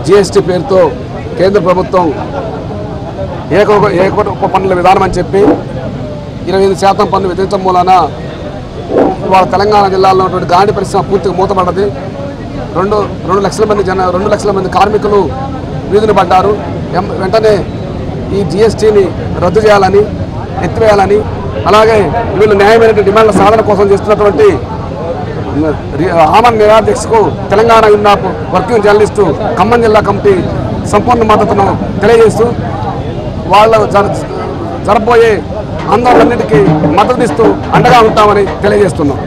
GST పేరుతో కేంద్ర ప్రభుత్వం ఏక ఏక పన్నుల విధానం అని చెప్పి ఇరవై ఎనిమిది శాతం పన్ను విధించడం మూలన వాళ్ళ తెలంగాణ జిల్లాలో ఉన్నటువంటి గాడి పరిశ్రమ పూర్తిగా మూతపడ్డది రెండు రెండు లక్షల మంది జన రెండు లక్షల మంది కార్మికులు వీధులు పడ్డారు ఎం- వెంటనే ఈ జిఎస్టీని రద్దు చేయాలని ఎత్తివేయాలని అలాగే వీళ్ళు న్యాయమైన డిమాండ్ల సాధన కోసం చేస్తున్నటువంటి రి- ఆమన్ నిరాధ్యక్షకు Telangana union working journalist Khammam జిల్లా కమిటీ సంపూర్ణ మద్దతును తెలియజేస్తూ వాళ్ళ జర జరబోయే ఆందోళనన్నిటికీ మద్దతిస్తూ అండగా ఉంటామని తెలియజేస్తున్నాం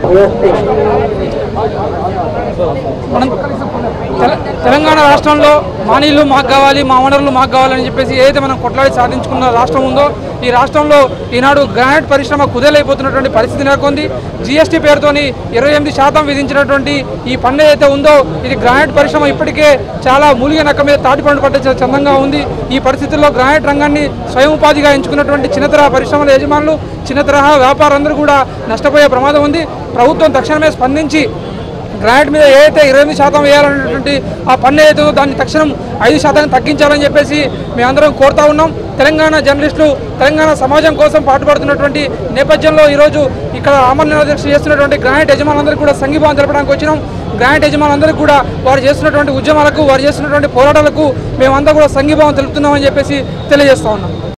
మనం తెల- తెలంగాణ రాష్ట్రంలో మా నీళ్లు మాకు కావాలి మా వనరులు మాకు కావాలని చెప్పేసి ఏదైతే మనం కొట్లాడి సాధించుకున్న రాష్ట్రం ఉందో ఈ రాష్ట్రంలో ఈనాడు గ్రానైట్ పరిశ్రమ కుదేలైపోతున్నటువంటి పరిస్థితి నెలకొంది జీఎస్టీ పేరుతోని ఇరవై ఎనిమిది శాతం విధించినటువంటి ఈ పన్ను ఏదైతే ఉందో ఇది గ్రానైట్ పరిశ్రమ ఇప్పటికే చాలా మూలిగ నక్క మీద తాటిపండు పడ్డ చ- చందంగా ఉంది ఈ పరిస్థితుల్లో గ్రానైట్ రంగాన్ని స్వయం ఉపాధిగా ఎంచుకున్నటువంటి చిన్న తరహా పరిశ్రమల యజమానులు చిన్న తరహా వ్యాపారులందరూ కూడా నష్టపోయే ప్రమాదం ఉంది ప్రభుత్వం తక్షణమే స్పందించి గ్రాంట్ మీద ఏదైతే ఇరవై ఎనిమిది శాతం వేయాలన్నటువంటి ఆ పన్ను ఏదైతే ఉందో దాన్ని తక్షణం ఐదు శాతం తగ్గించాలని చెప్పేసి మేమందరం కోరుతా ఉన్నాం తెలంగాణ జర్నలిస్టులు తెలంగాణ సమాజం కోసం పాటుపడుతున్నటువంటి నేపథ్యంలో ఈరోజు ఇక్కడ ఆమరణ దీక్ష చేస్తున్నటువంటి గ్రాంట్ యజమానులందరికీ కూడా సంఘీభావం తెలపడానికి వచ్చినాం గ్రాంట్ యజమానులందరికీ కూడా వారు చేస్తున్నటువంటి ఉద్యమాలకు వారు చేస్తున్నటువంటి పోరాటాలకు మేమంతా కూడా సంఘీభావం తెలుపుతున్నామని చెప్పేసి తెలియజేస్తా ఉన్నాం